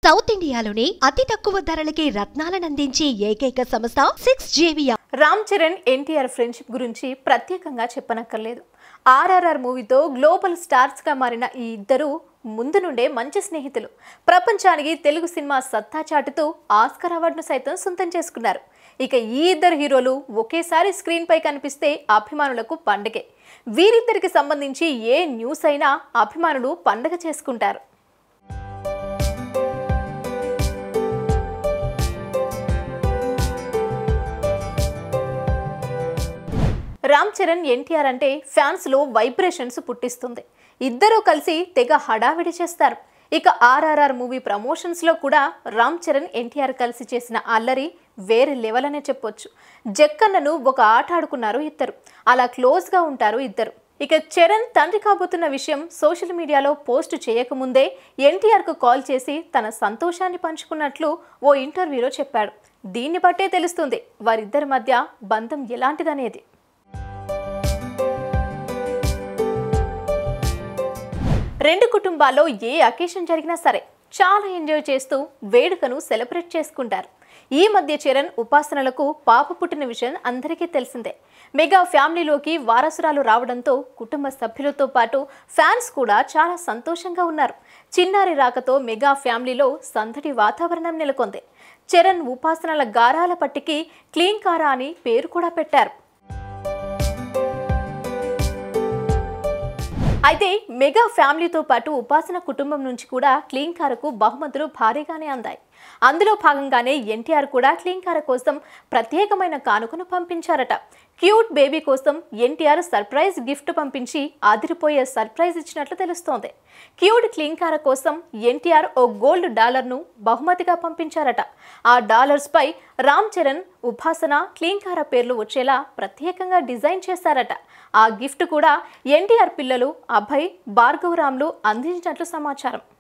south ఇండియాలోనే అతి తక్కువ ధరలకి రత్నాలనందించే ఏకైక సంస్థ సిక్స్ జేవియా రామ్ చరణ్ ఎన్టీఆర్ ఫ్రెండ్షిప్ గురించి ప్రత్యేకంగా చెప్పనక్కర్లేదు ఆర్ఆర్ఆర్ మూవీతో గ్లోబల్ స్టార్స్గా మారిన ఈ ఇద్దరు ముందు నుండే మంచి స్నేహితులు ప్రపంచానికి తెలుగు సినిమా సత్తా చాటుతూ ఆస్కర్ అవార్డును సైతం సొంతం చేసుకున్నారు ఇక ఈ ఇద్దరు హీరోలు ఒకేసారి స్క్రీన్ పై కనిపిస్తే అభిమానులకు పండగే వీరిద్దరికి సంబంధించి ఏ న్యూస్ అయినా అభిమానులు పండగ చేసుకుంటారు రామ్ చరణ్ ఎన్టీఆర్ అంటే ఫ్యాన్స్లో వైబ్రేషన్స్ పుట్టిస్తుంది ఇద్దరూ కలిసి తెగ హడావిడి చేస్తారు ఇక ఆర్ఆర్ఆర్ మూవీ ప్రమోషన్స్లో కూడా రామ్ చరణ్ ఎన్టీఆర్ కలిసి చేసిన అల్లరి వేరే లెవెల్ అనే చెప్పొచ్చు జక్కన్నను ఒక ఆట ఆడుకున్నారు ఇద్దరు అలా క్లోజ్గా ఉంటారు ఇద్దరు ఇక చరణ్ తండ్రి కాబోతున్న విషయం సోషల్ మీడియాలో పోస్ట్ చేయకముందే ఎన్టీఆర్కు కాల్ చేసి తన సంతోషాన్ని పంచుకున్నట్లు ఓ ఇంటర్వ్యూలో చెప్పాడు దీన్ని బట్టే తెలుస్తుంది వారిద్దరి మధ్య బంధం ఎలాంటిదనేది రెండు కుటుంబాల్లో ఏ అకేషన్ జరిగినా సరే చాలా ఎంజాయ్ చేస్తూ వేడుకను సెలబ్రేట్ చేసుకుంటారు ఈ మధ్య చరణ్ ఉపాసనలకు పాప పుట్టిన విషయం అందరికీ తెలిసిందే మెగా ఫ్యామిలీలోకి వారసురాలు రావడంతో కుటుంబ సభ్యులతో పాటు ఫ్యాన్స్ కూడా చాలా సంతోషంగా ఉన్నారు చిన్నారి రాకతో మెగా ఫ్యామిలీలో సందడి వాతావరణం నెలకొంది చరణ్ ఉపాసనల గారాల పట్టికి క్లీన్ కారా అని పేరు కూడా పెట్టారు అయితే మెగా ఫ్యామిలీతో పాటు ఉపాసన కుటుంబం నుంచి కూడా క్లీన్ కారకు బహుమతులు భారీగానే అందాయి అందులో భాగంగానే ఎన్టీఆర్ కూడా క్లీన్ కార కోసం ప్రత్యేకమైన కానుకను పంపించారట క్యూట్ బేబీ కోసం ఎన్టీఆర్ సర్ప్రైజ్ గిఫ్ట్ పంపించి ఆదిరిపోయే సర్ప్రైజ్ ఇచ్చినట్లు తెలుస్తోంది క్యూట్ క్లీన్ కార కోసం ఎన్టీఆర్ ఓ గోల్డ్ డాలర్ను బహుమతిగా పంపించారట ఆ డాలర్స్ పై రామ్ చరణ్ ఉపాసన క్లీన్ కార పేర్లు వచ్చేలా ప్రత్యేకంగా డిజైన్ చేశారట ఆ గిఫ్ట్ కూడా ఎన్టీఆర్ పిల్లలు అభయ్ భార్గవరామ్లు అందించినట్లు సమాచారం